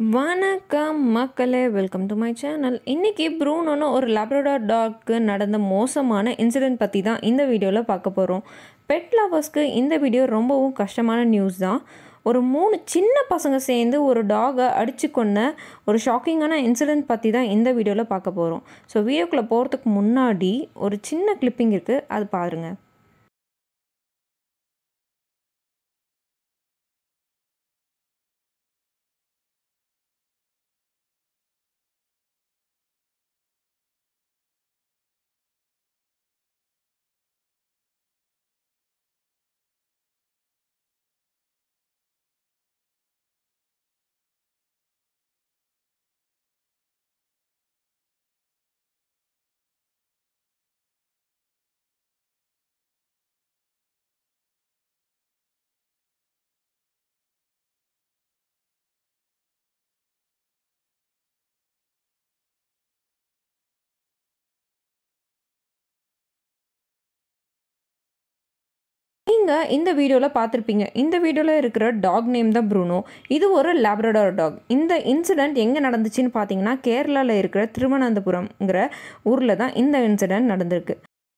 வணக்கம் மக்களே welcome to my channel இன்றைக்கி ப்ரூனோன்னு ஒரு லேப்ரடார் டாக்கு நடந்த மோசமான இன்சிடெண்ட் பற்றி தான் இந்த வீடியோவில் பார்க்க போகிறோம் பெட் லவர்ஸ்க்கு இந்த வீடியோ ரொம்பவும் கஷ்டமான நியூஸ் தான் ஒரு மூணு சின்ன பசங்க சேர்ந்து ஒரு டாகை அடித்து கொண்ட ஒரு ஷாக்கிங்கான இன்சிடெண்ட் பற்றி தான் இந்த வீடியோவில் பார்க்க போகிறோம் ஸோ வீடியோக்குள்ளே போகிறதுக்கு முன்னாடி ஒரு சின்ன கிளிப்பிங் இருக்குது அது பாருங்கள் நீங்கள் இந்த வீடியோவில் பார்த்துருப்பீங்க இந்த வீடியோவில் இருக்கிற டாக் நேம் தான் ப்ரூனோ இது ஒரு லேப்ரடார் டாக் இந்த இன்சிடெண்ட் எங்கே நடந்துச்சுன்னு பார்த்தீங்கன்னா கேரளாவில் இருக்கிற திருவனந்தபுரம்ங்கிற ஊரில் தான் இந்த இன்சிடெண்ட் நடந்திருக்கு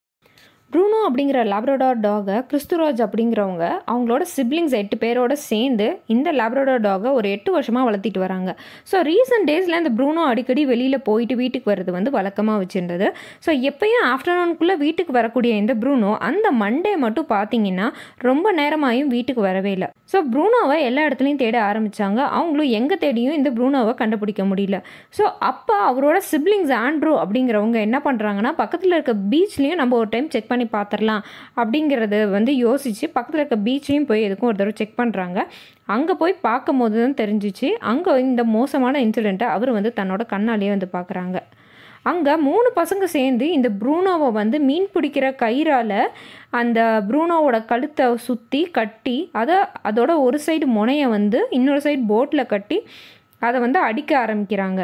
ப்ரூனோ அப்படிங்கிற லேப்ரடார் டாகை கிறிஸ்துராஜ் அப்படிங்கிறவங்க அவங்களோட சிப்ளிங்ஸ் எட்டு பேரோட சேர்ந்து இந்த லேப்ரடார் டாகை ஒரு எட்டு வருஷமாக வளர்த்திட்டு வராங்க ஸோ ரீசெண்ட் டேஸில் இந்த ப்ரூனோ அடிக்கடி வெளியில் போயிட்டு வீட்டுக்கு வர்றது வந்து வழக்கமாக வச்சுருந்தது ஸோ எப்பயும் ஆஃப்டர்நூனுக்குள்ளே வீட்டுக்கு வரக்கூடிய இந்த ப்ரூனோ அந்த மண்டே மட்டும் பார்த்தீங்கன்னா ரொம்ப நேரமாயும் வீட்டுக்கு வரவே இல்லை ஸோ ப்ரூனோவை எல்லா இடத்துலையும் தேட ஆரம்பித்தாங்க அவங்களும் எங்கே தேடியும் இந்த ப்ரூனோவை கண்டுபிடிக்க முடியல ஸோ அப்போ அவரோட சிப்ளிங்ஸ் ஆண்ட்ரூ அப்படிங்கிறவங்க என்ன பண்ணுறாங்கன்னா பக்கத்தில் இருக்க பீச்லேயும் நம்ம ஒரு டைம் செக் பண்ணி பார்த்துடலாம் அப்படிங்கிறத வந்து யோசித்து பக்கத்தில் இருக்க பீச்லேயும் போய் எதுக்கும் ஒரு தடவை செக் பண்ணுறாங்க அங்கே போய் பார்க்கும் போது தான் தெரிஞ்சிச்சு அங்கே இந்த மோசமான இன்சிடெண்ட்டை அவர் வந்து தன்னோட கண்ணாலேயே வந்து பார்க்குறாங்க அங்கே மூணு பசங்க சேர்ந்து இந்த ப்ரூனோவை வந்து மீன் பிடிக்கிற கயிறால் அந்த ப்ரூனோவோட கழுத்தை சுற்றி கட்டி அதை அதோட ஒரு சைடு முனையை வந்து இன்னொரு சைடு போட்டில் கட்டி அதை வந்து அடிக்க ஆரம்பிக்கிறாங்க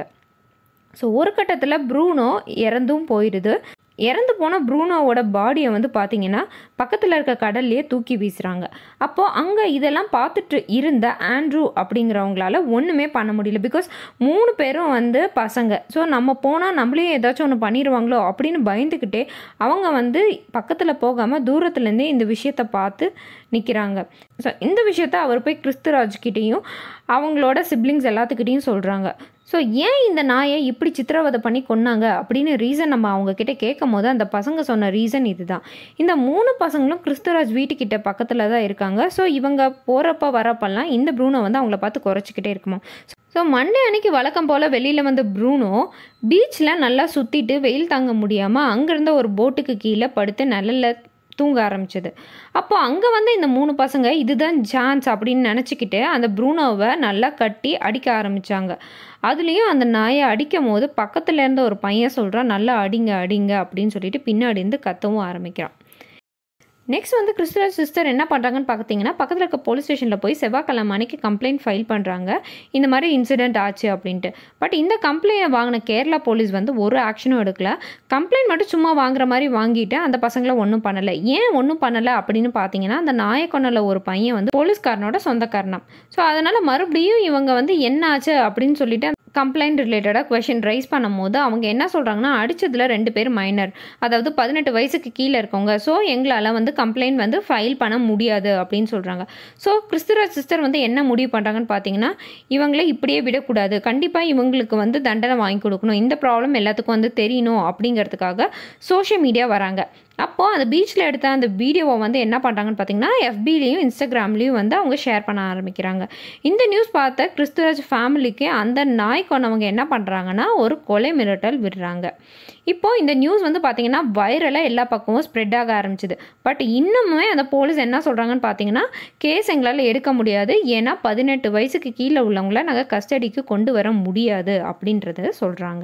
ஸோ ஒரு கட்டத்தில் ப்ரூனோ இறந்தும் போயிடுது இறந்து போன ப்ரூனோவோட பாடியை வந்து பார்த்தீங்கன்னா பக்கத்தில் இருக்க கடல்லையே தூக்கி வீசுகிறாங்க அப்போது அங்கே இதெல்லாம் பார்த்துட்டு இருந்த ஆண்ட்ரூ அப்படிங்கிறவங்களால ஒன்றுமே பண்ண முடியல பிகாஸ் மூணு பேரும் வந்து பசங்க ஸோ நம்ம போனால் நம்மளையும் ஏதாச்சும் ஒன்று பண்ணிடுவாங்களோ அப்படின்னு பயந்துக்கிட்டே அவங்க வந்து பக்கத்தில் போகாமல் தூரத்துலேருந்தே இந்த விஷயத்தை பார்த்து நிற்கிறாங்க ஸோ இந்த விஷயத்த அவர் போய் கிறிஸ்துராஜ்கிட்டேயும் அவங்களோட சிப்ளிங்ஸ் எல்லாத்துக்கிட்டேயும் சொல்கிறாங்க ஸோ ஏன் இந்த நாயை இப்படி சித்திரவதை பண்ணி கொன்னாங்க அப்படின்னு ரீசன் நம்ம அவங்கக்கிட்ட கேட்கும் போது அந்த பசங்க சொன்ன ரீசன் இதுதான் இந்த மூணு பசங்களும் கிறிஸ்துராஜ் வீட்டுக்கிட்ட பக்கத்தில் தான் இருக்காங்க ஸோ இவங்க போகிறப்ப வரப்பெல்லாம் இந்த ப்ரூனோ வந்து அவங்கள பார்த்து குறைச்சிக்கிட்டே இருக்குமா ஸோ மண்டே அன்னைக்கு வழக்கம் போல் வெளியில் வந்த ப்ரூனோ பீச்சில் நல்லா சுற்றிட்டு வெயில் தாங்க முடியாமல் அங்கேருந்த ஒரு போட்டுக்கு கீழே படுத்து நல்ல தூங்க ஆரம்பிச்சது அப்போ அங்கே வந்து இந்த மூணு பசங்க இதுதான் சான்ஸ் அப்படின்னு நினச்சிக்கிட்டு அந்த ப்ரூனோவை நல்லா கட்டி அடிக்க ஆரம்பித்தாங்க அதுலேயும் அந்த நாயை அடிக்கும் போது பக்கத்தில் இருந்த ஒரு பையன் சொல்கிறான் நல்லா அடிங்க அடிங்க அப்படின்னு சொல்லிட்டு பின்னாடி இருந்து கத்தவும் ஆரம்பிக்கிறான் நெக்ஸ்ட் வந்து கிறிஸ்துவ சிஸ்டர் என்ன பண்ணுறாங்கன்னு பார்த்தீங்கன்னா பக்கத்தில் இருக்க போலீஸ் ஸ்டேஷனில் போய் செவ்வாய்க்கிழமை அன்னைக்கு கம்ப்ளைண்ட் ஃபைல் பண்ணுறாங்க இந்த மாதிரி இன்சிடென்ட் ஆச்சு அப்படின்ட்டு பட் இந்த கம்ப்ளைண்ட்டை வாங்கின கேரளா போலீஸ் வந்து ஒரு ஆக்ஷனும் எடுக்கல கம்ப்ளைண்ட் மட்டும் சும்மா வாங்குற மாதிரி வாங்கிட்டு அந்த பசங்களை ஒன்றும் பண்ணலை ஏன் ஒன்றும் பண்ணலை அப்படின்னு பார்த்தீங்கன்னா அந்த நாயக்கொன்னில் ஒரு பையன் வந்து போலீஸ்காரனோட சொந்தக்காரனம் ஸோ அதனால் மறுபடியும் இவங்க வந்து என்ன ஆச்சு அப்படின்னு சொல்லிட்டு கம்ப்ளைண்ட் ரிலேட்டடாக கொஷின் ரைஸ் பண்ணும்போது அவங்க என்ன சொல்கிறாங்கன்னா அடித்ததில் ரெண்டு பேர் மைனர் அதாவது பதினெட்டு வயசுக்கு கீழே இருக்கவங்க ஸோ எங்களால் வந்து கம்ப்ளைண்ட் வந்து ஃபைல் பண்ண முடியாது அப்படின்னு சொல்கிறாங்க ஸோ கிறிஸ்துராஜ் சிஸ்டர் வந்து என்ன முடிவு பண்ணுறாங்கன்னு பார்த்தீங்கன்னா இவங்களே இப்படியே விடக்கூடாது கண்டிப்பாக இவங்களுக்கு வந்து தண்டனை வாங்கி கொடுக்கணும் இந்த ப்ராப்ளம் எல்லாத்துக்கும் வந்து தெரியணும் அப்படிங்கிறதுக்காக சோஷியல் மீடியா வராங்க அப்போது அந்த பீச்சில் எடுத்த அந்த வீடியோவை வந்து என்ன பண்ணுறாங்கன்னு பார்த்தீங்கன்னா எஃபிலையும் இன்ஸ்டாகிராம்லேயும் வந்து அவங்க ஷேர் பண்ண ஆரம்பிக்கிறாங்க இந்த நியூஸ் பார்த்த கிறிஸ்துராஜ் ஃபேமிலிக்கு அந்த நாய் கொண்டவங்க என்ன பண்ணுறாங்கன்னா ஒரு கொலை மிரட்டல் விடுறாங்க இப்போது இந்த நியூஸ் வந்து பார்த்திங்கன்னா வைரலாக எல்லா பக்கமும் ஸ்ப்ரெட் ஆக ஆரம்பிச்சிது பட் இன்னுமே அந்த போலீஸ் என்ன சொல்கிறாங்கன்னு பார்த்தீங்கன்னா கேஸ் எங்களால் எடுக்க முடியாது ஏன்னா பதினெட்டு வயசுக்கு கீழே உள்ளவங்கள நாங்கள் கஸ்டடிக்கு கொண்டு வர முடியாது அப்படின்றத சொல்கிறாங்க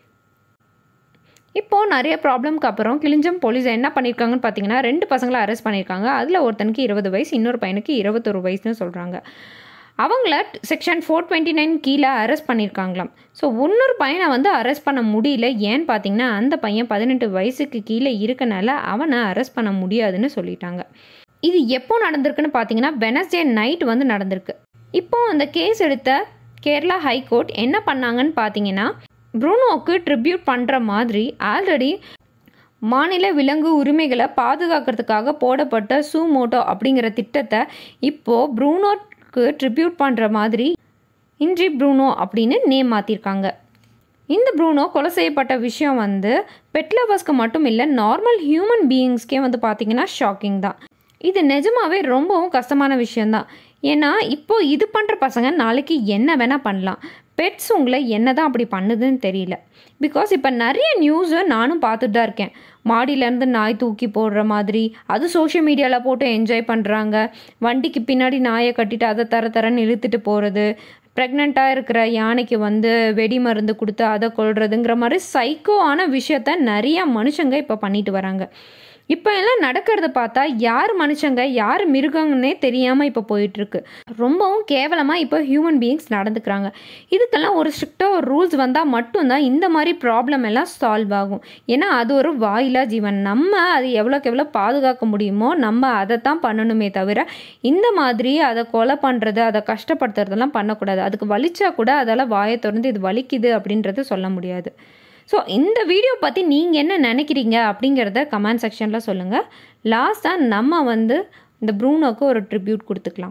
இப்போது நிறைய ப்ராப்ளம்க்கு அப்புறம் கிளிஞ்சம் போலீஸ் என்ன பண்ணியிருக்காங்கன்னு பார்த்தீங்கன்னா ரெண்டு பசங்களை அரெஸ்ட் பண்ணியிருக்காங்க அதில் ஒருத்தனுக்கு இருபது வயசு இன்னொரு பையனுக்கு இருபத்தொரு வயசுன்னு சொல்கிறாங்க அவங்கள செக்ஷன் ஃபோர் டுவெண்ட்டி நைன் கீழே அரெஸ்ட் பண்ணியிருக்காங்களாம் ஸோ இன்னொரு பையனை வந்து அரெஸ்ட் பண்ண முடியல ஏன்னு பார்த்தீங்கன்னா அந்த பையன் பதினெட்டு வயசுக்கு கீழே இருக்கனால அவனை அரெஸ்ட் பண்ண முடியாதுன்னு சொல்லிட்டாங்க இது எப்போ நடந்திருக்குன்னு பார்த்தீங்கன்னா வெனஸ்டே நைட் வந்து நடந்திருக்கு இப்போ அந்த கேஸ் எடுத்த கேரளா ஹைகோர்ட் என்ன பண்ணாங்கன்னு பார்த்தீங்கன்னா ப்ரூனோவுக்கு ட்ரிபியூட் பண்ணுற மாதிரி ஆல்ரெடி மாநில விலங்கு உரிமைகளை பாதுகாக்கிறதுக்காக போடப்பட்ட சூமோட்டோ அப்படிங்கிற திட்டத்தை இப்போது ப்ரூனோக்கு ட்ரிபியூட் பண்ணுற மாதிரி இன்ட்ரி ப்ரூனோ அப்படின்னு நேம் மாற்றிருக்காங்க இந்த ப்ரூனோ கொலை செய்யப்பட்ட விஷயம் வந்து பெட் லவர்ஸ்க்கு மட்டும் இல்லை நார்மல் ஹியூமன் பீயிங்ஸ்க்கே வந்து பார்த்திங்கன்னா ஷாக்கிங் தான் இது நிஜமாவே ரொம்பவும் கஷ்டமான விஷயந்தான் ஏன்னா இப்போ இது பண்ணுற பசங்க நாளைக்கு என்ன வேணால் பண்ணலாம் பெட்ஸ் உங்களை என்ன தான் அப்படி பண்ணுதுன்னு தெரியல பிகாஸ் இப்போ நிறைய நியூஸை நானும் பார்த்துட்டு தான் இருக்கேன் மாடியிலேருந்து நாய் தூக்கி போடுற மாதிரி அது சோஷியல் மீடியாவில் போட்டு என்ஜாய் பண்ணுறாங்க வண்டிக்கு பின்னாடி நாயை கட்டிட்டு அதை தர தரன்னு இழுத்துட்டு போகிறது ப்ரெக்னெண்ட்டாக இருக்கிற யானைக்கு வந்து வெடி மருந்து கொடுத்து அதை கொள்றதுங்கிற மாதிரி சைக்கோவான விஷயத்த நிறையா மனுஷங்க இப்போ பண்ணிட்டு வராங்க இப்போ எல்லாம் நடக்கிறத பார்த்தா யார் மனுஷங்க யார் மிருகங்கன்னே தெரியாமல் இப்போ போயிட்டுருக்கு ரொம்பவும் கேவலமாக இப்போ ஹியூமன் பீயிங்ஸ் நடந்துக்கிறாங்க இதுக்கெல்லாம் ஒரு ஸ்ட்ரிக்டாக ஒரு ரூல்ஸ் வந்தால் மட்டும்தான் இந்த மாதிரி ப்ராப்ளம் எல்லாம் சால்வ் ஆகும் ஏன்னா அது ஒரு வாயிலா ஜீவன் நம்ம அது எவ்வளோக்கு எவ்வளோ பாதுகாக்க முடியுமோ நம்ம அதை தான் பண்ணணுமே தவிர இந்த மாதிரி அதை கொலை பண்ணுறது அதை கஷ்டப்படுத்துறதெல்லாம் பண்ணக்கூடாது அதுக்கு வலிச்சா கூட அதால் வாயை திறந்து இது வலிக்குது அப்படின்றது சொல்ல முடியாது ஸோ இந்த வீடியோ பற்றி நீங்கள் என்ன நினைக்கிறீங்க அப்படிங்கிறத கமெண்ட் செக்ஷனில் சொல்லுங்கள் லாஸ்ட்டாக நம்ம வந்து இந்த ப்ரூனோக்கு ஒரு ட்ரிபியூட் கொடுத்துக்கலாம்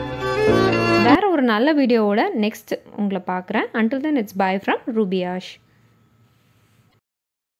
வேற ஒரு நல்ல வீடியோவோட நெக்ஸ்ட் உங்களை பார்க்குறேன் until then it's bye from ரூபியாஷ்